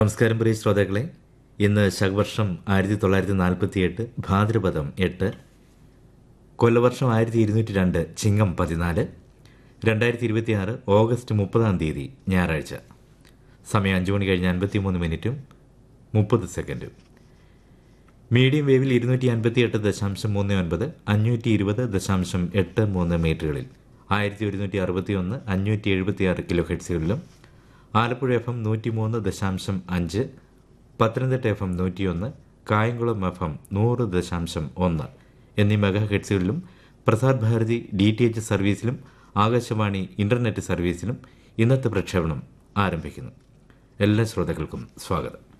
നമസ്കാരം പ്രിയ ശ്രോതാക്കളെ ഇന്ന് ശകവർഷം ആയിരത്തി തൊള്ളായിരത്തി നാൽപ്പത്തി എട്ട് ഭാദ്രപദം എട്ട് കൊല്ലവർഷം ആയിരത്തി ഇരുന്നൂറ്റി രണ്ട് ചിങ്ങം പതിനാല് രണ്ടായിരത്തി ഇരുപത്തിയാറ് ഓഗസ്റ്റ് മുപ്പതാം തീയതി ഞായറാഴ്ച സമയം അഞ്ച് മണി കഴിഞ്ഞ് അൻപത്തിമൂന്ന് മിനിറ്റും മുപ്പത് സെക്കൻഡും മീഡിയം വേവിൽ ഇരുന്നൂറ്റി അൻപത്തി എട്ട് ദശാംശം മൂന്ന് ഒൻപത് അഞ്ഞൂറ്റി ഇരുപത് ദശാംശം എട്ട് മൂന്ന് മീറ്ററുകളിൽ ആയിരത്തി ഒരുന്നൂറ്റി അറുപത്തി ഒന്ന് അഞ്ഞൂറ്റി എഴുപത്തി ആറ് കിലോ ഹെഡ്സുകളിലും ആലപ്പുഴ എഫ് എം നൂറ്റി മൂന്ന് ദശാംശം അഞ്ച് പത്തനംതിട്ട എഫ് എം നൂറ്റിയൊന്ന് കായംകുളം എഫ് എം നൂറ് ദശാംശം ഒന്ന് എന്നീ മെഗാ ഹെഡ്സുകളിലും Prasar Bharati D T H സർവീസിലും ആകാശവാണി ഇന്റർനെറ്റ് സർവീസിലും ഇന്നത്തെ പ്രക്ഷേപണം ആരംഭിക്കുന്നു എല്ലാ ശ്രോതാക്കൾക്കും സ്വാഗതം